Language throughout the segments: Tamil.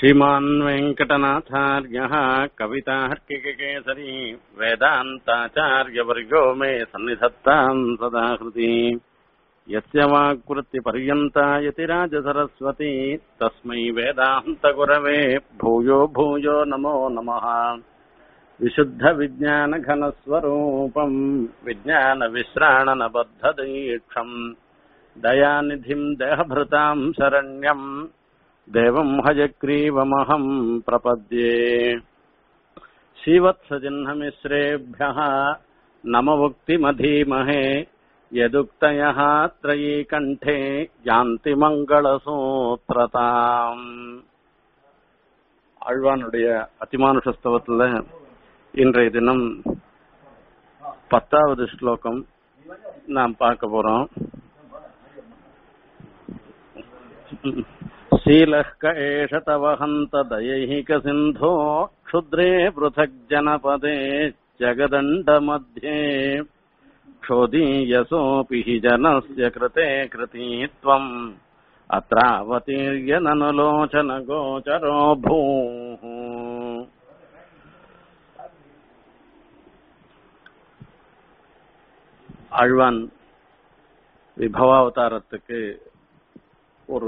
श्रीमान् वेङ्कटनाथार्यः कवितार्किककेसरी वेदान्ताचार्यवर्गो मे सन्निधत्ताम् सदा हृदि यस्य वाक्वृत्तिपर्यन्ता यतिराजसरस्वती तस्मै वेदान्तगुरवे भूयो भूयो नमो नमः विशुद्धविज्ञानघनस्वरूपम् विज्ञानविश्राणनबद्धदीक्षम् दयानिधिम् देहभृताम् शरण्यम् देवम् हयग्रीवमहम् प्रपद्ये श्रीवत्सजिह्नमिश्रेभ्यः नममुक्तिमधीमहे यदुक्तयः त्रयीकण्ठे யாந்தி மங்களசூத்திரதாம் ஆழ்வானுடைய அதிமானுஷஸ்தவத்துல இன்றைய தினம் பத்தாவது ஸ்லோகம் நாம் பார்க்க போறோம் शीलः क एष तव हन्त दयैकसिन्धो क्षुद्रे पृथग्जनपदे जगदण्डमध्ये क्षोदीयसोऽपि हि जनस्य कृते कृती त्वम् अत्रावतीर्य ननुलोचनगोचरो भूः ஆழ்வான் விபவாவதாரத்துக்கு ஒரு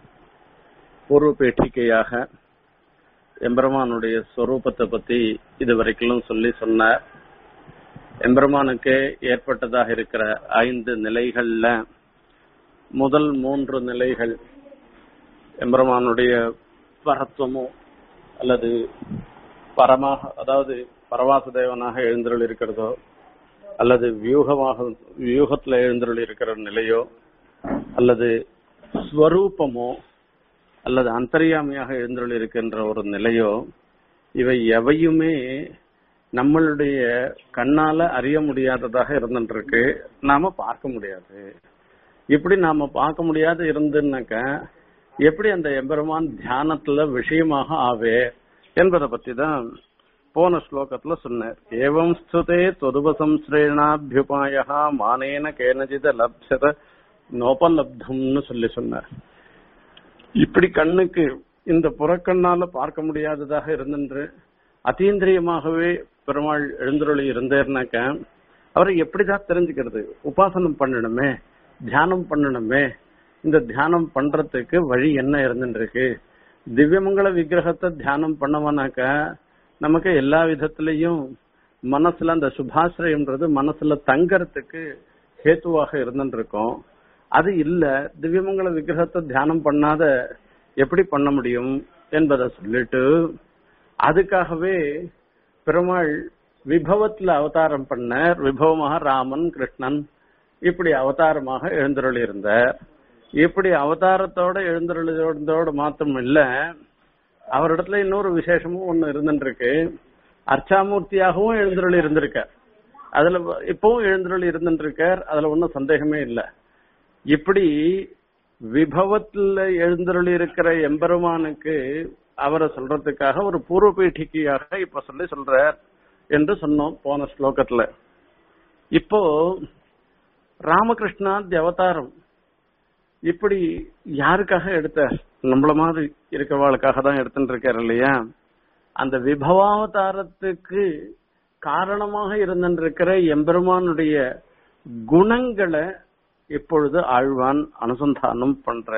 பூர்வ பேட்டிக்கையாக எம்பெருமானுடைய ஸ்வரூபத்தை பத்தி இதுவரைக்கும் சொல்லி சொன்னார் எம்பெருமானுக்கு ஏற்பட்டதாக இருக்கிற ஐந்து நிலைகள்ல முதல் மூன்று நிலைகள் எம்பெருமானுடைய பரத்துவமோ அல்லது பரமாக அதாவது பரவாசுதேவனாக எழுந்தருள் இருக்கிறதோ அல்லது வியூகமாக வியூகத்துல எழுந்தருள் இருக்கிற நிலையோ அல்லது ஸ்வரூபமோ அல்லது அந்தரியாமையாக எழுந்தருள் இருக்கின்ற ஒரு நிலையோ இவை எவையுமே நம்மளுடைய கண்ணால அறிய முடியாததாக இருந்துருக்கு நாம பார்க்க முடியாது இப்படி நாம பார்க்க முடியாத இருந்துன்னாக்க எப்படி அந்த எம்பெருமான் தியானத்துல விஷயமாக ஆவே என்பதை பத்தி தான் போன ஸ்லோகத்துல சொன்னார் ஏவம் ஸ்துதே தொதுபசம்ஸ்ரேணாபியுபாய மானேன கேனஜித லப்சத நோபலப்தம்னு சொல்லி சொன்னார் இப்படி கண்ணுக்கு இந்த புறக்கண்ணால பார்க்க முடியாததாக இருந்தென்று அத்தீந்திரியமாகவே பெருமாள் எழுந்தருளி இருந்தேர்னாக்க அவரை எப்படிதான் தெரிஞ்சுக்கிறது உபாசனம் பண்ணணுமே தியானம் பண்ணணுமே இந்த தியானம் பண்றதுக்கு வழி என்ன இருந்துருக்கு திவ்யமங்கல விக்கிரகத்தை தியானம் பண்ணவனாக்க நமக்கு எல்லா விதத்திலையும் மனசுல அந்த சுபாசிரயம்ன்றது மனசுல தங்கறதுக்கு ஹேத்துவாக இருந்துருக்கும் அது இல்ல திவ்யமங்கல விக்கிரகத்தை தியானம் பண்ணாத எப்படி பண்ண முடியும் என்பதை சொல்லிட்டு அதுக்காகவே பெருமாள் விபவத்துல அவதாரம் பண்ணார் விபவமாக ராமன் கிருஷ்ணன் இப்படி அவதாரமாக எழுந்தருளி இருந்தார் இப்படி அவதாரத்தோட எழுந்தருளோட மாத்திரம் இல்ல அவரிடத்துல இன்னொரு விசேஷமும் ஒண்ணு இருந்துருக்கு அர்ச்சாமூர்த்தியாகவும் எழுந்தருளி இருந்திருக்கார் அதுல இப்பவும் எழுந்தருளி இருந்துருக்கார் அதுல ஒன்னும் சந்தேகமே இல்லை இப்படி விபவத்துல எழுந்தருளி இருக்கிற எம்பெருமானுக்கு அவரை சொல்றதுக்காக ஒரு பூர்வ பீட்டிக்கையாக இப்ப சொல்லி சொல்றார் என்று சொன்னோம் போன ஸ்லோகத்துல இப்போ ராமகிருஷ்ணா அவதாரம் இப்படி யாருக்காக எடுத்தார் நம்மள மாதிரி இருக்கவாளுக்காக தான் எடுத்துட்டு இருக்காரு இல்லையா அந்த விபவாவதாரத்துக்கு காரணமாக இருந்திருக்கிற எம்பெருமானுடைய குணங்களை இப்பொழுது ஆழ்வான் அனுசந்தானம் பண்ற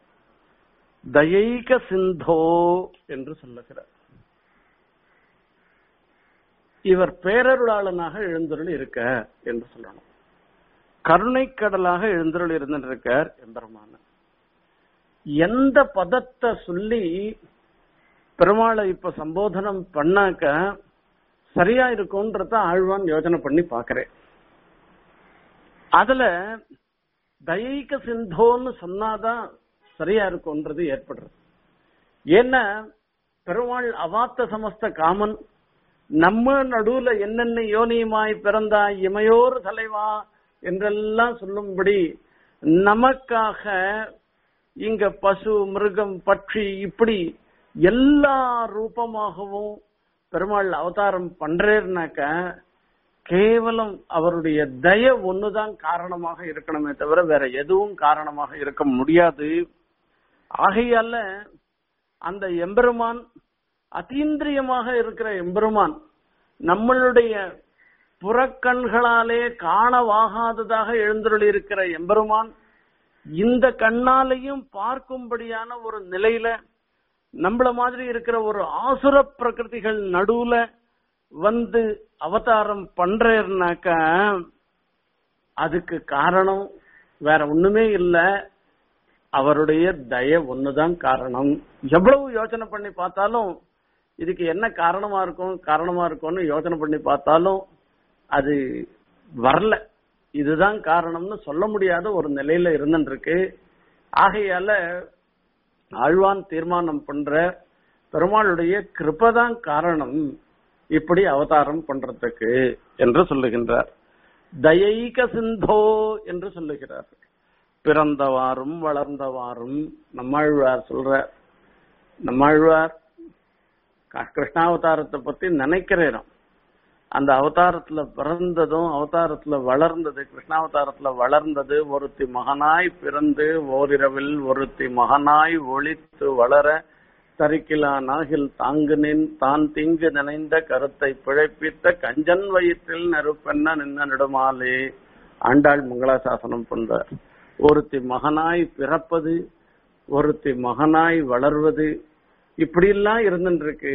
தயைக சிந்தோ என்று சொல்லுகிறார் இவர் பேரருளாளனாக எழுந்தருள் இருக்க என்று சொல்லணும் கருணைக்கடலாக எழுந்தருள் இருந்திருக்கார் எம்பெருமான எந்த பதத்தை சொல்லி பெருமாளை இப்ப சம்போதனம் பண்ணாக்க சரியா இருக்கும்ன்றத ஆழ்வான் யோஜனை பண்ணி பாக்குறேன் அதுல தயைக்க சிந்தோன்னு சொன்னாதான் சரியா இருக்கும்ன்றது ஏற்படுறது ஏன்னா பெருமாள் அவாத்த சமஸ்த காமன் நம்ம நடுவுல என்னென்ன யோனியுமாய் பிறந்தாய் இமையோர் தலைவா என்றெல்லாம் சொல்லும்படி நமக்காக இங்க பசு மிருகம் பட்சி இப்படி எல்லா ரூபமாகவும் பெருமாள் அவதாரம் பண்றேன்னாக்க கேவலம் அவருடைய தய ஒண்ணுதான் காரணமாக இருக்கணுமே தவிர வேற எதுவும் காரணமாக இருக்க முடியாது ஆகையால அந்த எம்பெருமான் அதீந்திரியமாக இருக்கிற எம்பெருமான் நம்மளுடைய புறக்கண்களாலே காணவாகாததாக எழுந்தருளி இருக்கிற எம்பெருமான் இந்த கண்ணாலையும் பார்க்கும்படியான ஒரு நிலையில நம்மள மாதிரி இருக்கிற ஒரு ஆசுர பிரகிருதிகள் நடுவுல வந்து அவதாரம் பண்றேன்னாக்க அதுக்கு காரணம் வேற ஒண்ணுமே இல்ல அவருடைய தய ஒண்ணுதான் காரணம் எவ்வளவு யோசனை பண்ணி பார்த்தாலும் இதுக்கு என்ன காரணமா இருக்கும் காரணமா இருக்கும்னு யோசனை பண்ணி பார்த்தாலும் அது வரல இதுதான் காரணம்னு சொல்ல முடியாத ஒரு நிலையில இருந்துருக்கு ஆகையால ஆழ்வான் தீர்மானம் பண்ற பெருமாளுடைய கிருபதான் காரணம் இப்படி அவதாரம் பண்றதுக்கு என்று சொல்லுகின்றார் தயைக சிந்தோ என்று சொல்லுகிறார் பிறந்தவாறும் வளர்ந்தவாறும் நம்மாழ்வார் சொல்ற நம்மாழ்வார் கிருஷ்ணாவதாரத்தை பத்தி நினைக்கிறேன் அந்த அவதாரத்துல பிறந்ததும் அவதாரத்துல வளர்ந்தது கிருஷ்ணாவதாரத்துல வளர்ந்தது ஒருத்தி மகனாய் பிறந்து ஓரிரவில் ஒருத்தி மகனாய் ஒளித்து வளர தரிக்கிலா நாகில் தாங்கு நின் தான் திங்கு நினைந்த கருத்தை பிழைப்பித்த கஞ்சன் வயிற்றில் நெருப்பென்ன நின்ன நெடுமாலே ஆண்டாள் மங்களாசாசனம் பண்றார் ஒருத்தி மகனாய் பிறப்பது ஒருத்தி மகனாய் வளர்வது இப்படியெல்லாம் இருந்துருக்கு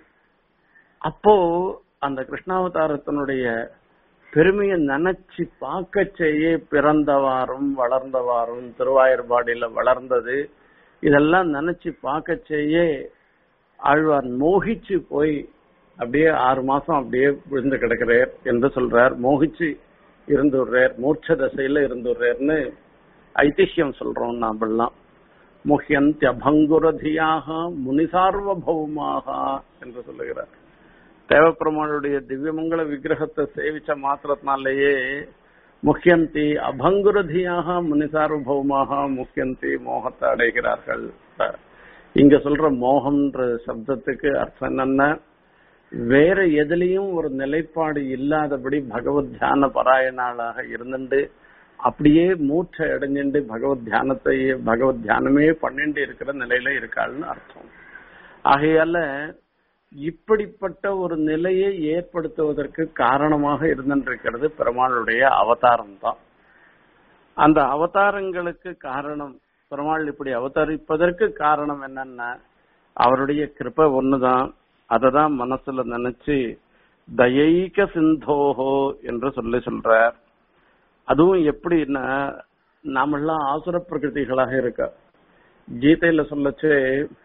அப்போ அந்த கிருஷ்ணாவதாரத்தினுடைய பெருமையை நினைச்சு பார்க்க செய்ய பிறந்தவாறும் வளர்ந்தவாறும் திருவாயூர்பாடியில வளர்ந்தது இதெல்லாம் நினைச்சு பார்க்க செய்ய ஆழ்வார் மோகிச்சு போய் அப்படியே ஆறு மாசம் அப்படியே விழுந்து கிடக்கிறார் என்று சொல்றார் மோகிச்சு இருந்துடுறார் மூர்ச்ச தசையில இருந்துடுறார்னு ஐதிஹ்யம் சொல்றோம் நாமெல்லாம் முஹ்யந்தி அபங்குரதியாக முனிசார்வபௌமாக என்று சொல்லுகிறார் தேவப்பெருமானுடைய திவ்யமங்கல விக்கிரகத்தை சேவிச்ச மாத்திரத்தினாலேயே முக்கியந்தி அபங்குரதியாக முனிசார்வபௌமாக முக்கியந்தி மோகத்தை அடைகிறார்கள் இங்க சொல்ற மோகம்ன்ற சப்தத்துக்கு அர்த்தம் என்னன்னா வேற எதுலயும் ஒரு நிலைப்பாடு இல்லாதபடி பகவத் தியான பராயணாளாக இருந்துட்டு அப்படியே மூச்சை அடைஞ்சுட்டு பகவத் தியானத்தையே பகவத் தியானமே பண்ணிட்டு இருக்கிற நிலையில இருக்காள்னு அர்த்தம் ஆகையால இப்படிப்பட்ட ஒரு நிலையை ஏற்படுத்துவதற்கு காரணமாக இருந்திருக்கிறது பெருமாளுடைய அவதாரம் தான் அந்த அவதாரங்களுக்கு காரணம் பெருமாள் இப்படி அவதரிப்பதற்கு காரணம் என்னன்னா அவருடைய கிருப்பை ஒண்ணுதான் அததான் மனசுல நினைச்சு தயைக சிந்தோஹோ என்று சொல்லி சொல்றார் அதுவும் எப்படின்னா நாமெல்லாம் ஆசுர பிரகிருதிகளாக இருக்க கீதையில சொல்லச்சு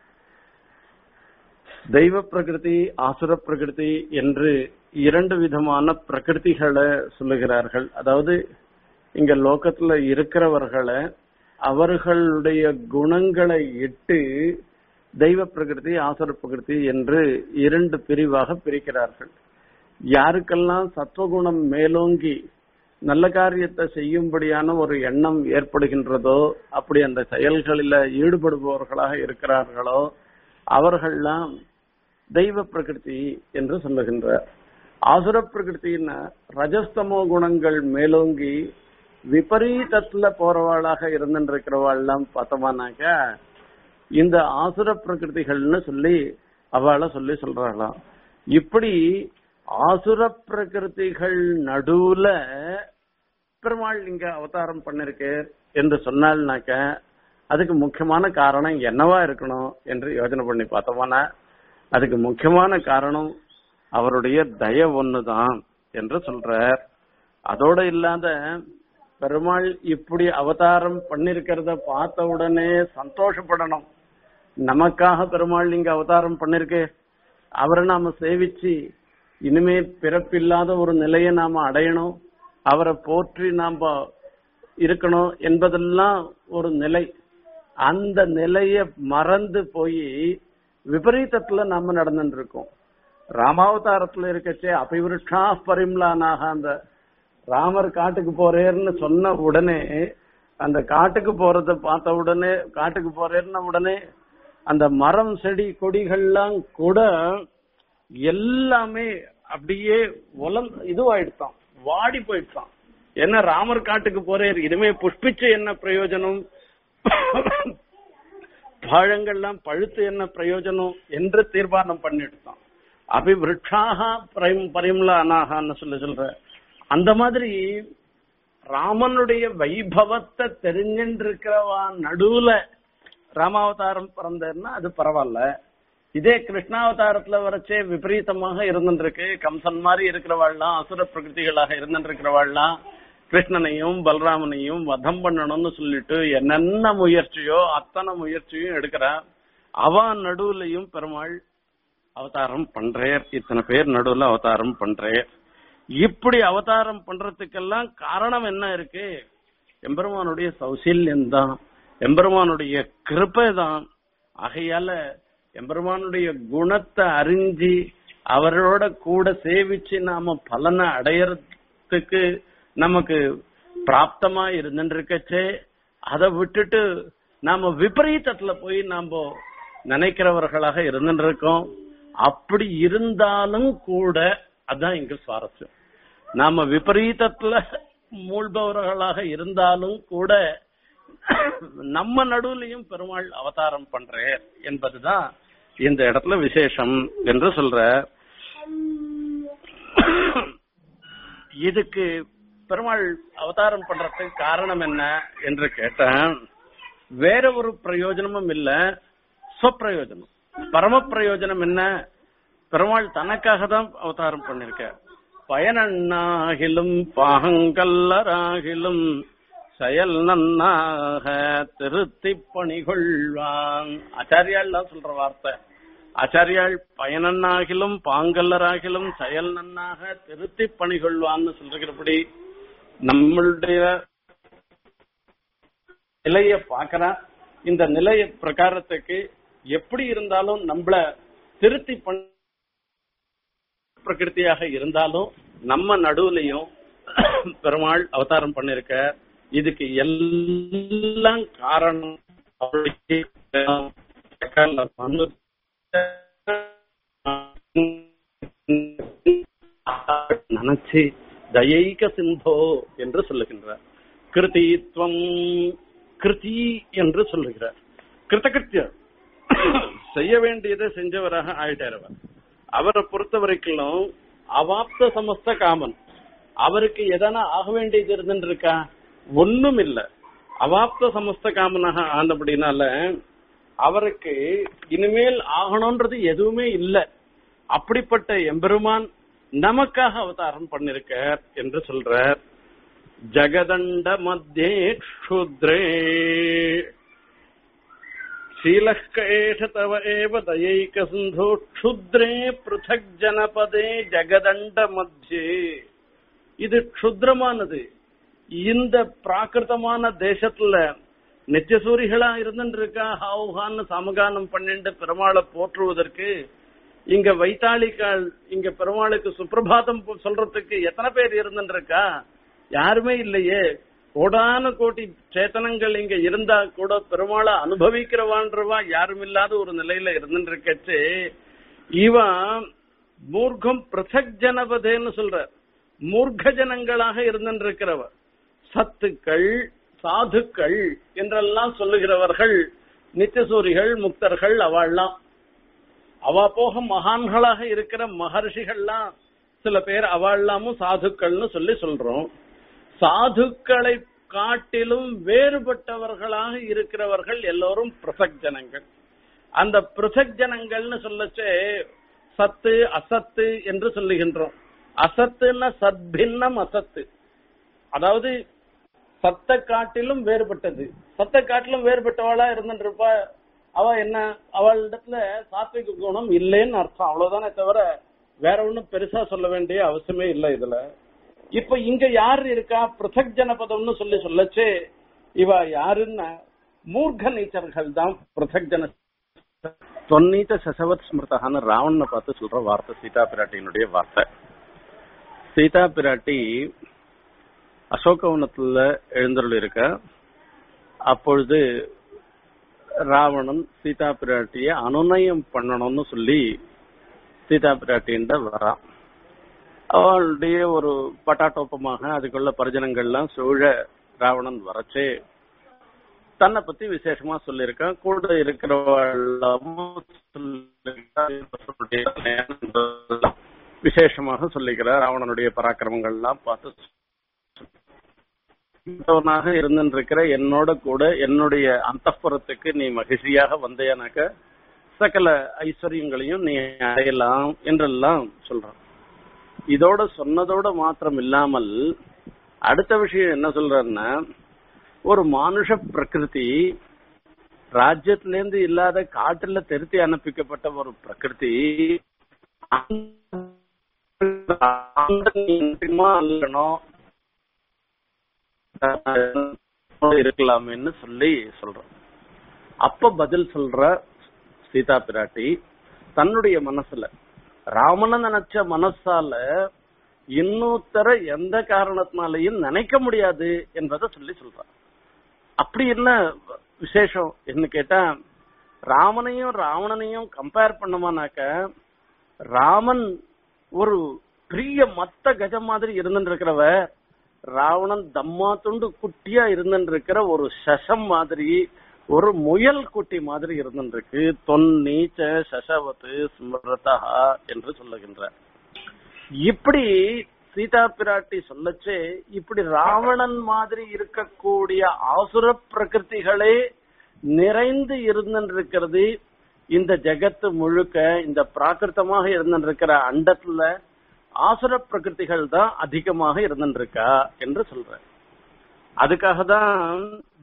தெய்வ பிரகிருதி ஆசுர பிரகிருதி என்று இரண்டு விதமான பிரகிருதிகளை சொல்லுகிறார்கள் அதாவது இங்க லோகத்துல இருக்கிறவர்களை அவர்களுடைய குணங்களை இட்டு தெய்வ பிரகிருதி ஆசுர பிரகிருதி என்று இரண்டு பிரிவாக பிரிக்கிறார்கள் யாருக்கெல்லாம் சத்துவகுணம் மேலோங்கி நல்ல காரியத்தை செய்யும்படியான ஒரு எண்ணம் ஏற்படுகின்றதோ அப்படி அந்த செயல்களில ஈடுபடுபவர்களாக இருக்கிறார்களோ அவர்கள்லாம் தெய்வ பிரகிருதி என்று சொல்லுகின்றார் ஆசுர பிரகிருத்தின்னா ரஜஸ்தமோ குணங்கள் மேலோங்கி விபரீதத்துல போறவாளாக இருந்துருக்கிறவாள்லாம் பார்த்தோமானாக்க இந்த ஆசுர பிரகிருதிகள்னு சொல்லி அவளை சொல்லி சொல்றாளாம் இப்படி ஆசுர பிரகிருதிகள் நடுவுல பெருமாள் இங்க அவதாரம் பண்ணிருக்கு என்று சொன்னால்னாக்க அதுக்கு முக்கியமான காரணம் என்னவா இருக்கணும் என்று யோசனை பண்ணி பார்த்தோம்னா அதுக்கு முக்கியமான காரணம் அவருடைய தய ஒண்ணுதான் என்று சொல்றார் அதோட இல்லாத பெருமாள் இப்படி அவதாரம் பண்ணிருக்கிறத பார்த்த உடனே சந்தோஷப்படணும் நமக்காக பெருமாள் இங்க அவதாரம் பண்ணிருக்கு அவரை நாம சேவிச்சு இனிமே பிறப்பில்லாத ஒரு நிலையை நாம அடையணும் அவரை போற்றி நாம இருக்கணும் என்பதெல்லாம் ஒரு நிலை அந்த நிலைய மறந்து போய் விபரீதத்துல நம்ம நடந்துட்டு இருக்கோம் ராமாவதாரத்துல இருக்கச்சே அபிவிருஷா பரிம்லானாக அந்த ராமர் காட்டுக்கு போறேன்னு சொன்ன உடனே அந்த காட்டுக்கு போறத பார்த்த உடனே காட்டுக்கு போறேன்னு உடனே அந்த மரம் செடி கொடிகள்லாம் கூட எல்லாமே அப்படியே உலல் இதுவாயிடுத்தான் வாடி போயிடுச்சான் என்ன ராமர் காட்டுக்கு போறேன் இனிமே புஷ்பிச்சு என்ன பிரயோஜனம் பழங்கள்லாம் பழுத்து என்ன பிரயோஜனம் என்று தீர்மானம் பண்ணிட்டுதான் அபிவிருட்சாக பரிம் பரிம்ல அனாகான்னு சொல்லி சொல்ற அந்த மாதிரி ராமனுடைய வைபவத்தை தெரிஞ்சுட்டு இருக்கிறவா நடுவுல ராமாவதாரம் பிறந்ததுன்னா அது பரவாயில்ல இதே கிருஷ்ணாவதாரத்துல வரைச்சே விபரீதமாக இருந்துருக்கு கம்சன் மாதிரி இருக்கிறவாள்லாம் அசுர பிரகிருதிகளாக இருந்துட்டு இருக்கிறவாள்லாம் கிருஷ்ணனையும் பலராமனையும் வதம் பண்ணணும்னு சொல்லிட்டு என்னென்ன முயற்சியோ அத்தனை முயற்சியும் எடுக்கிறா அவன் நடுவுலயும் பெருமாள் அவதாரம் பண்றேர் இத்தனை பேர் நடுவுல அவதாரம் பண்றேர் இப்படி அவதாரம் பண்றதுக்கெல்லாம் காரணம் என்ன இருக்கு எம்பெருமானுடைய சௌசல்யம் தான் எம்பெருமானுடைய கிருப்பை தான் ஆகையால எம்பெருமானுடைய குணத்தை அறிஞ்சு அவரோட கூட சேவிச்சு நாம பலனை அடையறதுக்கு நமக்கு பிராப்தமா இருந்துருக்கச்சே அதை விட்டுட்டு நாம விபரீதத்துல போய் நாம நினைக்கிறவர்களாக இருந்துருக்கோம் அப்படி இருந்தாலும் கூட அதான் இங்க சுவாரஸ்யம் நாம விபரீதத்துல மூழ்பவர்களாக இருந்தாலும் கூட நம்ம நடுவுலையும் பெருமாள் அவதாரம் பண்றேன் என்பதுதான் இந்த இடத்துல விசேஷம் என்று சொல்ற இதுக்கு பெருமாள் அவதாரம் பண்றதுக்கு காரணம் என்ன என்று கேட்டேன் வேற ஒரு பிரயோஜனமும் இல்ல சொப்பிரயோஜனம் பரம பிரயோஜனம் என்ன பெருமாள் தனக்காக தான் அவதாரம் பண்ணிருக்க பயனண்ணாகிலும் பாகங்கல்லராகிலும் செயல் நன்னாக திருத்தி பணிகொள்வான் ஆச்சாரியால் தான் சொல்ற வார்த்தை ஆச்சாரியால் பயனண்ணாகிலும் பாங்கல்லராகிலும் செயல் நன்னாக திருத்தி பணிகொள்வான்னு சொல்றபடி நம்மளுடைய நிலைய பாக்குறான் இந்த நிலைய பிரகாரத்துக்கு எப்படி இருந்தாலும் நம்மள திருத்தி பண் பிரகிருத்தியாக இருந்தாலும் நம்ம நடுவுலையும் பெருமாள் அவதாரம் பண்ணிருக்க இதுக்கு எல்லாம் காரணம் அவருடைய நினைச்சு தயைக சிந்தோ என்று சொல்லுகின்றார் கிருதித்வம் கிருதி என்று சொல்லுகிறார் கிருத்தகிருத்தியர் செய்ய வேண்டியதை செஞ்சவராக ஆயிட்டார் அவர் அவரை பொறுத்த வரைக்கும் அவாப்த சமஸ்த காமன் அவருக்கு எதனா ஆக வேண்டியது இருந்துட்டு இருக்கா ஒண்ணும் இல்ல அவாப்த சமஸ்த காமனாக ஆனபடினால அவருக்கு இனிமேல் ஆகணும்ன்றது எதுவுமே இல்ல அப்படிப்பட்ட எம்பெருமான் நமக்காக அவதாரம் பண்ணிருக்கார் என்று சொல்றார் ஜகதண்ட மத்தியே க்ஷுத்ரே शीलः तव एव दयैकसिन्धो क्षुद्रे पृथक् जनपदे ஜகதண்ட மத்தியே இது க்ஷுத்ரமானது இந்த பிராகிருதமான தேசத்துல நித்தியசூரிகளா இருந்துட்டு இருக்கா ஹாவுகான்னு சமகானம் பண்ணிட்டு பெருமாளை போற்றுவதற்கு இங்க வைத்தாளிக்கால் இங்க பெருமாளுக்கு சுப்பிரபாதம் சொல்றதுக்கு எத்தனை பேர் இருந்துட்டு இருக்கா யாருமே இல்லையே கோடான கோடி சேத்தனங்கள் இங்க இருந்தா கூட பெருமாளை அனுபவிக்கிறவான்றவா யாரும் இல்லாத ஒரு நிலையில இருந்துட்டு இருக்கச்சு இவன் மூர்க்கம் பிரசக் ஜனபதேன்னு சொல்ற மூர்க்க ஜனங்களாக இருந்துட்டு இருக்கிறவ சத்துக்கள் சாதுக்கள் என்றெல்லாம் சொல்லுகிறவர்கள் நித்தியசூரிகள் முக்தர்கள் அவள்லாம் அவ போக மகான்களாக இருக்கிற மகர்ஷிகள்லாம் சில பேர் அவள்லாமும் சாதுக்கள்னு சொல்லி சொல்றோம் சாதுக்களை காட்டிலும் வேறுபட்டவர்களாக இருக்கிறவர்கள் எல்லோரும் பிரசக் ஜனங்கள் அந்த பிரசக் ஜனங்கள்னு சொல்லச்சே சத்து அசத்து என்று சொல்லுகின்றோம் அசத்துன்னா சத்பின்னம் அசத்து அதாவது சத்த காட்டிலும் வேறுபட்டது சத்த காட்டிலும் வேறுபட்டவளா இருந்துருப்பா அவ என்ன அவளிடத்துல சாத்விக குணம் இல்லைன்னு அர்த்தம் அவ்வளவுதானே தவிர வேற ஒண்ணும் பெருசா சொல்ல வேண்டிய அவசியமே இல்லை இதுல இப்ப இங்க யார் இருக்கா பிரசக் ஜனபதம்னு சொல்லி சொல்லச்சே இவ யாருன்னா மூர்க்க நீச்சர்கள் தான் பிரசக் ஜன தொன்னீத்த சசவத் ஸ்மிருதகான்னு ராவணனை பார்த்து சொல்ற வார்த்தை சீதா பிராட்டியினுடைய வார்த்தை சீதா பிராட்டி அசோகவனத்துல எழுந்தருள் இருக்க அப்பொழுது ராவணன் சீதா பிராட்டிய அனுநயம் பண்ணணும்னு சொல்லி சீதா பிராட்டின்ற வரான் அவளுடைய ஒரு பட்டாட்டோப்பமாக அதுக்குள்ள பரிஜனங்கள்லாம் சூழ ராவணன் வரச்சே தன்னை பத்தி விசேஷமா சொல்லியிருக்கான் கூட இருக்கிறவர்களும் விசேஷமாக சொல்லிக்கிறார் ராவணனுடைய பராக்கிரமங்கள் எல்லாம் பார்த்து இருந்தவனாக இருந்திருக்கிற என்னோட கூட என்னுடைய அந்தப்புறத்துக்கு நீ மகிழ்ச்சியாக வந்தேனாக்க சகல ஐஸ்வர்யங்களையும் நீ அடையலாம் என்றெல்லாம் சொல்றான் இதோட சொன்னதோட மாத்திரம் இல்லாமல் அடுத்த விஷயம் என்ன சொல்றன்னா ஒரு மானுஷ பிரகிருதி ராஜ்யத்திலேருந்து இல்லாத காட்டுல திருத்தி அனுப்பிக்கப்பட்ட ஒரு பிரகிருதி அல்லணும் இருக்கலாமேன்னு சொல்லி சொல்றோம் அப்ப பதில் சொல்ற சீதா பிராட்டி தன்னுடைய மனசுல ராமனை நினைச்ச மனசால இன்னொருத்தர எந்த காரணத்தினாலையும் நினைக்க முடியாது என்பதை சொல்லி சொல்ற அப்படி என்ன விசேஷம் என்ன கேட்டா ராமனையும் ராவணனையும் கம்பேர் பண்ணமானாக்க ராமன் ஒரு பெரிய மத்த கஜம் மாதிரி இருந்துட்டு இருக்கிறவ ராவணன் தம்மா துண்டு குட்டியா இருந்துட்டு இருக்கிற ஒரு சசம் மாதிரி ஒரு முயல் குட்டி மாதிரி இருந்துருக்கு தொன்னீச்ச சசவத்து ஸ்மிருதா என்று சொல்லுகின்ற இப்படி சீதா பிராட்டி சொல்லச்சே இப்படி ராவணன் மாதிரி இருக்கக்கூடிய ஆசுர பிரகிருதிகளே நிறைந்து இருந்திருக்கிறது இந்த ஜெகத்து முழுக்க இந்த பிராகிருத்தமாக இருந்திருக்கிற அண்டத்துல ஆசுர பிரகிருதிகள் தான் அதிகமாக இருந்திருக்கா என்று சொல்ற அதுக்காக தான்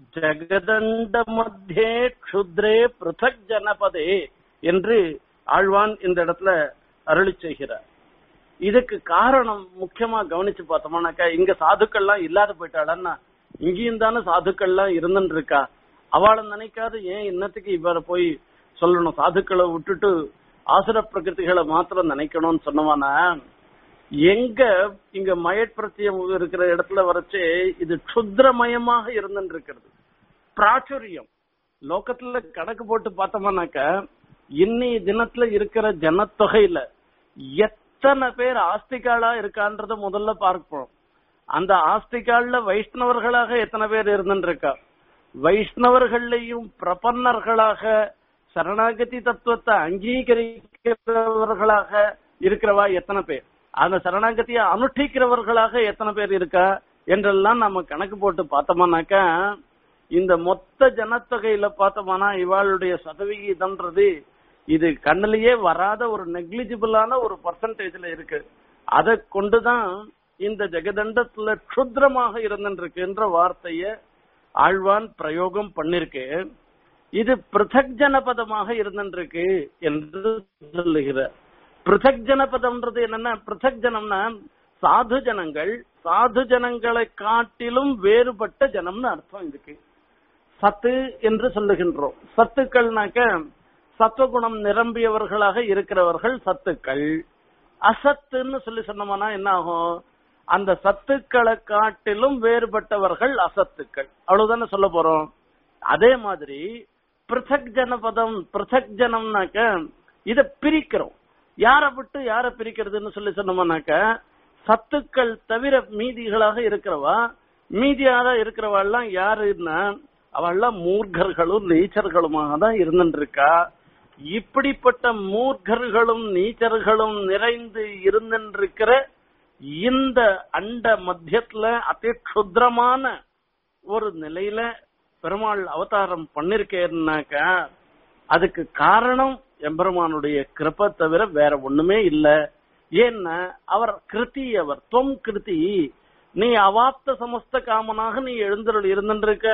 ஜெகதண்ட மத்தியே க்ஷுத்ரே பிருத்தக் ஜனபதே என்று ஆழ்வான் இந்த இடத்துல அருளி செய்கிறார் இதுக்கு காரணம் முக்கியமா கவனிச்சு பார்த்தோம்னாக்கா இங்க சாதுக்கள்லாம் இல்லாத போயிட்டாளன்னா இங்கேயும் தானே சாதுக்கள்லாம் இருந்துட்டு இருக்கா அவளை நினைக்காத ஏன் இன்னத்துக்கு இவரை போய் சொல்லணும் சாதுக்களை விட்டுட்டு ஆசுர பிரகிருதிகளை மாத்திரம் நினைக்கணும்னு சொன்னவானா எங்க இங்க மயற்பிரத்தியம் இருக்கிற இடத்துல வரைச்சே இது க்ஷுத்ரமயமாக இருந்துட்டு இருக்கிறது பிராச்சுரியம் லோகத்துல கணக்கு போட்டு பார்த்தோம்னாக்க இன்னைய தினத்துல இருக்கிற ஜனத்தொகையில எத்தனை பேர் ஆஸ்திகாலா இருக்கான்றத முதல்ல பார்ப்போம் அந்த ஆஸ்திகால்ல வைஷ்ணவர்களாக எத்தனை பேர் இருந்துட்டு இருக்கா வைஷ்ணவர்களையும் பிரபன்னர்களாக சரணாகதி தத்துவத்தை அங்கீகரிக்கிறவர்களாக இருக்கிறவா எத்தனை பேர் அந்த சரணாகதியை அனுஷ்டிக்கிறவர்களாக எத்தனை பேர் இருக்கா என்றெல்லாம் நம்ம கணக்கு போட்டு பார்த்தோம்னாக்கா இந்த மொத்த ஜனத்தொகையில பார்த்தோம்னா இவாளுடைய சதவிகிதம்ன்றது இது கண்ணிலேயே வராத ஒரு நெக்லிஜிபிளான ஒரு பர்சன்டேஜ்ல இருக்கு அதை கொண்டுதான் இந்த ஜெகதண்டத்துல க்ஷுத்ரமாக இருந்துருக்குன்ற வார்த்தைய ஆழ்வான் பிரயோகம் பண்ணிருக்கு இது பிருத்தக் ஜனபதமாக இருந்துருக்கு என்று சொல்லுகிறார் பிருத்தக் ஜனபதம்ன்றது என்னன்னா பிருத்தக் ஜனம்னா சாது ஜனங்கள் சாது ஜனங்களை காட்டிலும் வேறுபட்ட ஜனம்னு அர்த்தம் இதுக்கு சத்து என்று சொல்லுகின்றோம் சத்துக்கள்னாக்க சத்துவகுணம் நிரம்பியவர்களாக இருக்கிறவர்கள் சத்துக்கள் அசத்துன்னு சொல்லி சொன்னோம்னா என்ன ஆகும் அந்த சத்துக்களை காட்டிலும் வேறுபட்டவர்கள் அசத்துக்கள் அவ்வளவுதானே சொல்ல போறோம் அதே மாதிரி பிருத்தக் ஜனபதம் பிருத்தக் ஜனம்னாக்க இத பிரிக்கிறோம் யாரை விட்டு யாரை பிரிக்கிறதுன்னு சொல்லி சொன்னோம்னாக்க சத்துக்கள் தவிர மீதிகளாக இருக்கிறவா மீதியாக இருக்கிறவா எல்லாம் யாருன்னா அவெல்லாம் மூர்க்கர்களும் நீச்சர்களுமாக தான் இருந்துட்டு இருக்கா இப்படிப்பட்ட மூர்க்கர்களும் நீச்சர்களும் நிறைந்து இருந்திருக்கிற இந்த அண்ட மத்தியத்துல அதி க்ஷுத்ரமான ஒரு நிலையில பெருமாள் அவதாரம் பண்ணிருக்கேன்னாக்க அதுக்கு காரணம் எம்பெருமானுடைய கிருப்பை தவிர வேற ஒண்ணுமே இல்ல ஏன்னா அவர் கிருதி அவர் தொம் கிருதி நீ அவாப்த சமஸ்த காமனாக நீ எழுந்தருள் இருந்திருக்க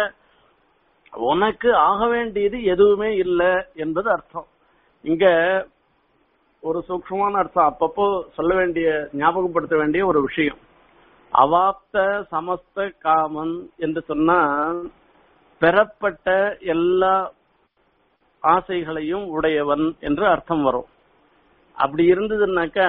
உனக்கு ஆக வேண்டியது எதுவுமே இல்ல என்பது அர்த்தம் இங்க ஒரு சூக்ஷமான அர்த்தம் அப்பப்போ சொல்ல வேண்டிய ஞாபகப்படுத்த வேண்டிய ஒரு விஷயம் அவாப்த சமஸ்த காமன் என்று சொன்னா பெறப்பட்ட எல்லா ஆசைகளையும் உடையவன் என்று அர்த்தம் வரும் அப்படி இருந்ததுன்னாக்கா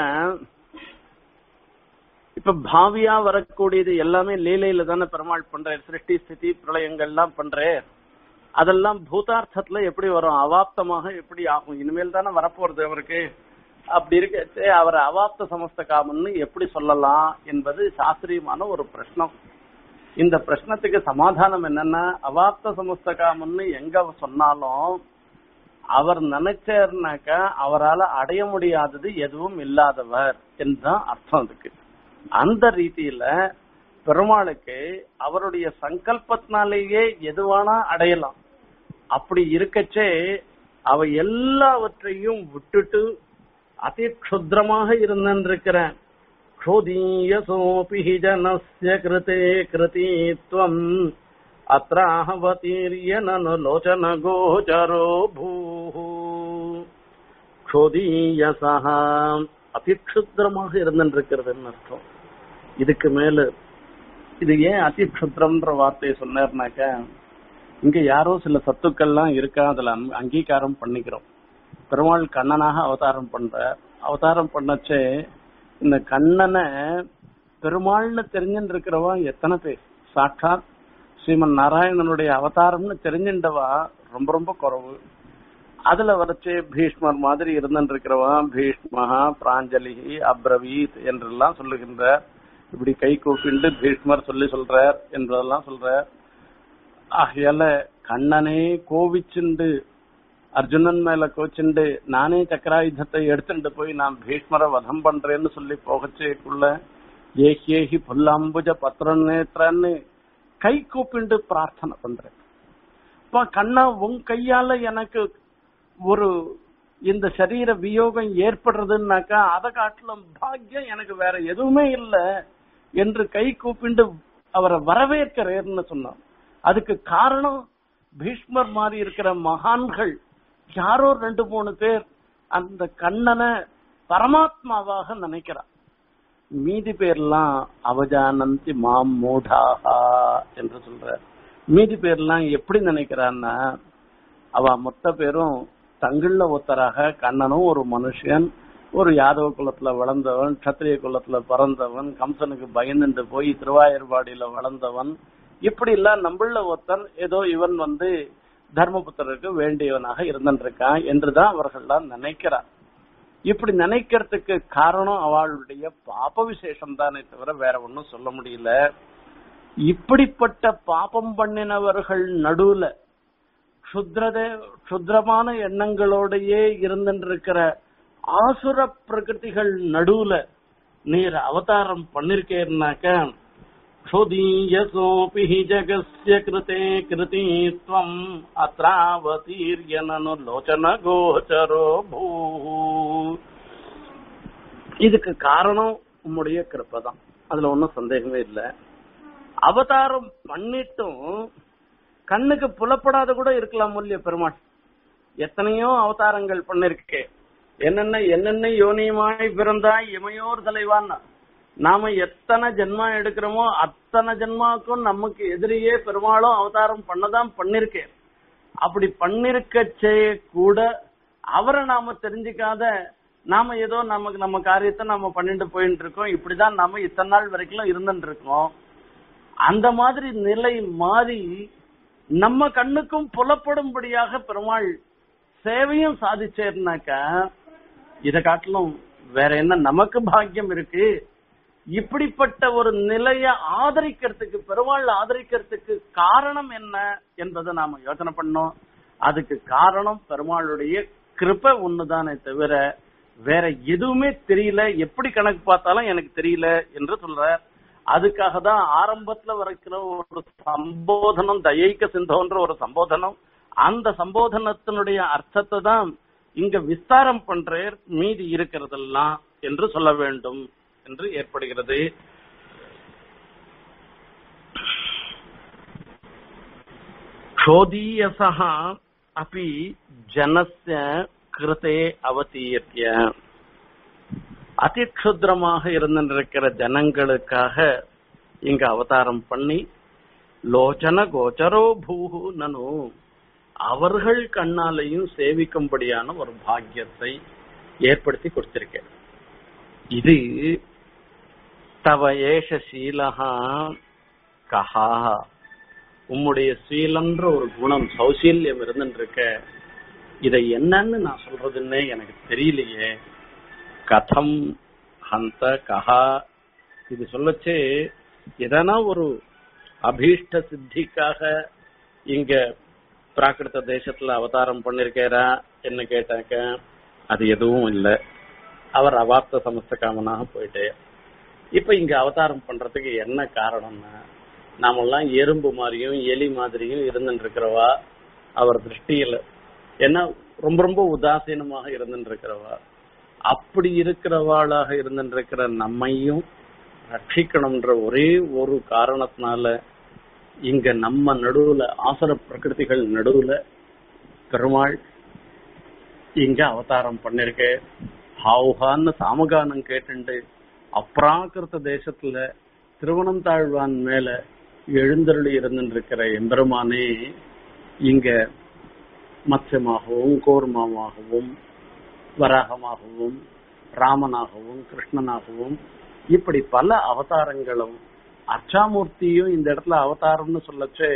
இப்ப பாவியா வரக்கூடியது எல்லாமே லீலையில தானே பெருமாள் பண்ற சிருஷ்டி ஸ்திதி பிரளயங்கள்லாம் பண்றேன் அதெல்லாம் பூதார்த்தத்துல எப்படி வரும் அவாப்தமாக எப்படி ஆகும் இனிமேல் தானே வரப்போறது அவருக்கு அப்படி இருக்க அவர் அவாப்த சமஸ்த காமன்னு எப்படி சொல்லலாம் என்பது சாஸ்திரியமான ஒரு பிரश्னம் இந்த பிரச்சனத்துக்கு சமாதானம் என்னன்னா அவாப்த சமஸ்தகாமன்னு எங்க சொன்னாலும் அவர் நினைச்சாருனாக்கா அவரால் அடைய முடியாதது எதுவும் இல்லாதவர் என்றுதான் அர்த்தம் அதுக்கு அந்த ரீதியில பெருமாளுக்கு அவருடைய சங்கல்பத்தினாலேயே எதுவானா அடையலாம் அப்படி இருக்கச்சே அவ எல்லாவற்றையும் விட்டுட்டு அதி க்ஷுத்ரமாக இருந்திருக்கிற क्षोदीयसोऽपि हि जनस्य कृते कृतीत्वम् अत्राहवतीर्य ननु लोचनगोचरो भूः க்ஷோதீயசः அதிக்ஷுத்திரமாக இருந்திருக்கிறதுன்னு அர்த்தம் இதுக்கு மேல இது ஏன் அதிக்ஷுத்திரம்ன்ற வார்த்தையை சொன்னார்னாக்க இங்க யாரோ சில சத்துக்கள்லாம் இருக்கா அதுல அங்க- அங்கீகாரம் பண்ணிக்கிறோம் பெருமாள் கண்ணனாக அவதாரம் பண்ற அவதாரம் பண்ணச்சே இந்த கண்ணனை பெருமாள்னு தெரிஞ்சுட்டு இருக்கிறவா எத்தனை பேர் சாட்சாத் ஸ்ரீமன் நாராயணனுடைய அவதாரம்னு தெரிஞ்சின்றவா ரொம்ப ரொம்ப குறைவு அதுல வரைச்சே பீஷ்மர் மாதிரி இருந்துட்டு இருக்கிறவா பீஷ்மஹா பிராஞ்சலி அப்ரவீத் என்றெல்லாம் சொல்லுகின்ற இப்படி கை கூப்பிண்டு பீஷ்மர் சொல்லி சொல்றார் என்பதெல்லாம் சொல்றார் ஆகையால கண்ணனே கோவிச்சுண்டு அர்ஜுனன் மேல கோச்சுண்டு நானே சக்கராயுதத்தை எடுத்துட்டு போய் நான் பீஷ்மரை வதம் பண்றேன்னு சொல்லி போகச்சேக்குள்ள ஏஹேஹி புல்லாம்புஜ பத்திரம் நேத்திரன்னு கை கூப்பிண்டு பிரார்த்தனை பண்றேன் அப்பா கண்ணா உன் கையால எனக்கு ஒரு இந்த சரீர வியோகம் ஏற்படுறதுன்னாக்கா அதை காட்டிலும் பாக்கியம் எனக்கு வேற எதுவுமே இல்ல என்று கை கூப்பிண்டு அவரை வரவேற்கிறேன்னு சொன்னான் அதுக்கு காரணம் பீஷ்மர் மாதிரி இருக்கிற மகான்கள் யாரோ ரெண்டு மூணு பேர் அந்த கண்ணனை பரமாத்மாவாக நினைக்கிறான் மீதி பேர்லாம் அவஜானந்தி மாம் மூடாஹா என்று சொல்ற மீதி பேர்லாம் எப்படி நினைக்கிறான்னா அவ மொத்த பேரும் தங்குள்ள ஒத்தராக கண்ணனும் ஒரு மனுஷன் ஒரு யாதவ குலத்துல வளர்ந்தவன் கத்திரிய குலத்துல பிறந்தவன் கம்சனுக்கு பயந்துட்டு போய் திருவாயூர்பாடியில வளர்ந்தவன் இப்படி எல்லாம் நம்மள ஒருத்தன் ஏதோ இவன் வந்து தர்மபுத்திரருக்கு வேண்டியவனாக இருந்திருக்கான் என்றுதான் அவர்கள்லாம் நினைக்கிறார் இப்படி நினைக்கிறதுக்கு காரணம் அவளுடைய பாப விசேஷம் தானே தவிர வேற ஒண்ணும் சொல்ல முடியல இப்படிப்பட்ட பாபம் பண்ணினவர்கள் நடுவுல க்ஷுத்ரதே க்ஷுத்ரமான எண்ணங்களோடையே இருந்திருக்கிற ஆசுர பிரகிருதிகள் நடுவுல நீர் அவதாரம் பண்ணிருக்கேன்னாக்க க்ஷுதீயசோபி ஹி ஜகஸ்ய கிருதே கிருதீத்வம் அத்ராவதீர்ய நனு லோச்சன கோச்சரோ பூ இதுக்கு காரணம் உம்முடைய கிருப்பை தான் அதுல ஒன்றும் சந்தேகமே இல்லை அவதாரம் பண்ணிட்டும் கண்ணுக்கு புலப்படாத கூட இருக்கலாம் இல்லையா பெருமாள் எத்தனையோ அவதாரங்கள் பண்ணிருக்கே என்னென்ன என்னென்ன யோனியமாய் பிறந்தாய் இமையோர் தலைவான்னா நாம எத்தனை ஜென்மா எடுக்கிறோமோ அத்தனை ஜென்மாவுக்கும் நமக்கு எதிரியே பெருமாளும் அவதாரம் பண்ணதான் பண்ணிருக்கேன் அப்படி பண்ணிருக்கச்சே கூட அவரை நாம தெரிஞ்சுக்காத நாம ஏதோ நமக்கு நம்ம காரியத்தை நாம பண்ணிட்டு போயிட்டு இருக்கோம் இப்படிதான் நாம இத்தனை நாள் வரைக்கும் இருந்துட்டு இருக்கோம் அந்த மாதிரி நிலை மாறி நம்ம கண்ணுக்கும் புலப்படும்படியாக பெருமாள் சேவையும் சாதிச்சேர்னாக்கா இதை காட்டிலும் வேற என்ன நமக்கு பாக்கியம் இருக்கு இப்படிப்பட்ட ஒரு நிலைய ஆதரிக்கிறதுக்கு பெருமாள் ஆதரிக்கிறதுக்கு காரணம் என்ன என்பதை நாம யோசனை பண்ணோம் அதுக்கு காரணம் பெருமாளுடைய கிருபை ஒண்ணுதானே தவிர வேற எதுவுமே தெரியல எப்படி கணக்கு பார்த்தாலும் எனக்கு தெரியல என்று சொல்ற அதுக்காக தான் ஆரம்பத்துல வரைக்கிற ஒரு சம்போதனம் தயைக்க சிந்தோன்ற ஒரு சம்போதனம் அந்த சம்போதனத்தினுடைய அர்த்தத்தை தான் இங்க விஸ்தாரம் பண்றேர் மீதி இருக்கிறதெல்லாம் என்று சொல்ல வேண்டும் என்று ஏற்படுகிறது க்ஷோதீயசः अपि ஜனஸ்ய கிருதே அவதீர்ய அதிக்ஷுத்ரமாக இருந்திருக்கிற ஜனங்களுக்காக இங்க அவதாரம் பண்ணி லோச்சன கோச்சரோ பூஹு நனு அவர்கள் கண்ணாலையும் சேவிக்கும்படியான ஒரு பாக்கியத்தை ஏற்படுத்தி கொடுத்திருக்கேன் இது தவ ஏஷ சீலஹா கஹா உம்முடைய சீலன்ற ஒரு குணம் சௌசீல்யம் இருந்துருக்க இதை என்னன்னு நான் சொல்றதுன்னே எனக்கு தெரியலையே கதம் ஹந்த கஹா இது சொல்லச்சே எதனா ஒரு அபீஷ்ட சித்திக்காக இங்க பிராகிருத தேசத்துல அவதாரம் பண்ணிருக்காரா என்ன கேட்டாக்க அது எதுவும் இல்ல அவர் அவார்த்த சமஸ்த காமனாக போயிட்டு இப்ப இங்க அவதாரம் பண்றதுக்கு என்ன காரணம்னா நாமெல்லாம் எறும்பு மாதிரியும் எலி மாதிரியும் இருந்துட்டு இருக்கிறவா அவர் திருஷ்டியில ஏன்னா ரொம்ப ரொம்ப உதாசீனமாக இருந்துட்டு இருக்கிறவா அப்படி இருக்கிறவாளாக இருந்துட்டு இருக்கிற நம்மையும் ரட்சிக்கணும்ன்ற ஒரே ஒரு காரணத்தினால இங்க நம்ம நடுவுல ஆசர பிரகிருதிகள் நடுவுல பெருமாள் இங்க அவதாரம் பண்ணிருக்க ஹாவுகான்னு சாமகானம் கேட்டுண்டு அப்ராகிருத தேசத்துல திருவனந்தாழ்வான் மேல எழுந்தருளி இருந்திருக்கிற எம்பெருமானே இங்க மத்ஸ்யமாகவும் கோர்மாவாகவும் வராகமாகவும் ராமனாகவும் கிருஷ்ணனாகவும் இப்படி பல அவதாரங்களும் அர்ச்சாமூர்த்தியும் இந்த இடத்துல அவதாரம்னு சொல்லச்சே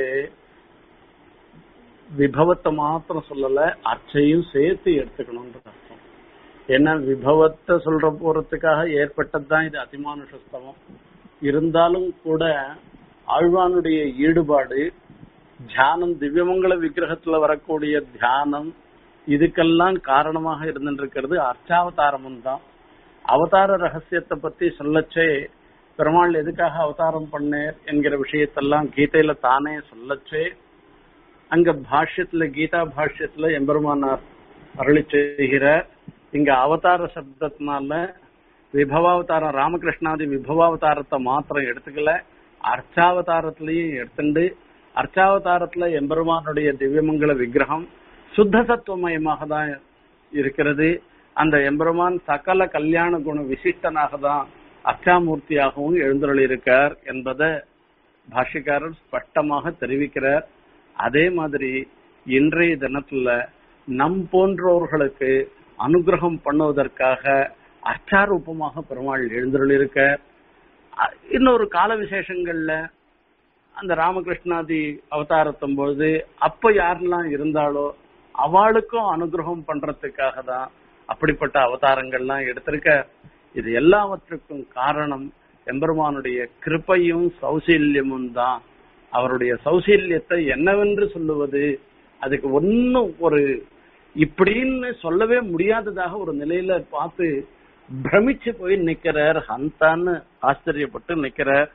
விபவத்தை மாத்திரம் சொல்லல அர்ச்சையும் சேர்த்து எடுத்துக்கணும்ன்ற அர்த்தம் ஏன்னா விபவத்தை சொல்ற போறதுக்காக ஏற்பட்டதுதான் இது அதிமானுஷஸ்தவம் இருந்தாலும் கூட ஆழ்வானுடைய ஈடுபாடு தியானம் திவ்யமங்கல விக்கிரகத்துல வரக்கூடிய தியானம் இதுக்கெல்லாம் காரணமாக இருந்துருக்கிறது அர்ச்சாவதாரமும் தான் அவதார ரகசியத்தை பத்தி சொல்லச்சே பெருமாள் எதுக்காக அவதாரம் பண்ணேர் என்கிற விஷயத்தெல்லாம் கீதையில தானே சொல்லச்சே அங்க பாஷ்யத்துல கீதா பாஷ்யத்துல எம்பெருமானார் அருளி செய்கிறார் இங்க அவதார சப்தத்தினால விபவாவதாரம் ராமகிருஷ்ணாதி விபவாவதாரத்தை மாத்திரம் எடுத்துக்கல அர்ச்சாவதாரத்திலையும் எடுத்துண்டு அர்ச்சாவதாரத்துல எம்பெருமானுடைய திவ்யமங்கல விக்கிரகம் சுத்த சத்துவமயமாக தான் இருக்கிறது அந்த எம்பெருமான் சகல கல்யாண குண விசிஷ்டனாக தான் அர்ச்சாமூர்த்தியாகவும் எழுந்தருளிருக்கார் என்பதை பாஷ்யக்காரர் ஸ்பஷ்டமாக தெரிவிக்கிறார் அதே மாதிரி இன்றைய தினத்துல நம் போன்றவர்களுக்கு அனுகிரகம் பண்ணுவதற்காக அர்ச்சாரூபமாக பெருமாள் எழுந்தருளிருக்க இன்னொரு கால விசேஷங்கள்ல அந்த ராமகிருஷ்ணாதி அவதாரத்தும் பொழுது அப்ப யாரெல்லாம் இருந்தாலோ அவளுக்கும் அனுகிரகம் பண்றதுக்காக தான் அப்படிப்பட்ட அவதாரங்கள்லாம் எடுத்திருக்க இது எல்லாவற்றுக்கும் காரணம் எம்பெருமானுடைய கிருப்பையும் சௌசீல்யமும் தான் அவருடைய சௌசீல்யத்தை என்னவென்று சொல்லுவது அதுக்கு ஒன்னும் ஒரு இப்படின்னு சொல்லவே முடியாததாக ஒரு நிலையில பார்த்து பிரமிச்சு போய் நிக்கிறார் ஹந்தான்னு ஆச்சரியப்பட்டு நிக்கிறார்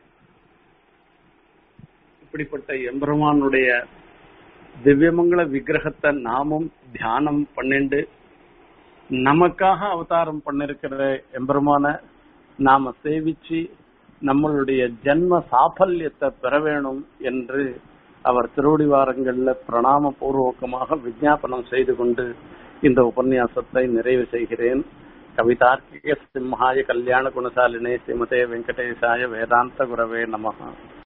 இப்படிப்பட்ட எம்பெருமானுடைய திவ்யமங்கல விக்கிரகத்தை நாமும் தியானம் பண்ணிண்டு நமக்காக அவதாரம் பண்ணிருக்கிற எம்பெருமான நாம சேவிச்சு நம்மளுடைய ஜென்ம சாஃபல்யத்தை பெற வேணும் என்று அவர் திருவடிவாரங்கள்ல பிரணாம பூர்வகமாக விஜாபனம் செய்து கொண்டு இந்த உபன்யாசத்தை நிறைவு செய்கிறேன் கவிதார்க்கிக சிம்ஹாய கல்யாண குணசாலினே ஸ்ரீமதே வெங்கடேசாய வேதாந்த குரவே நமகா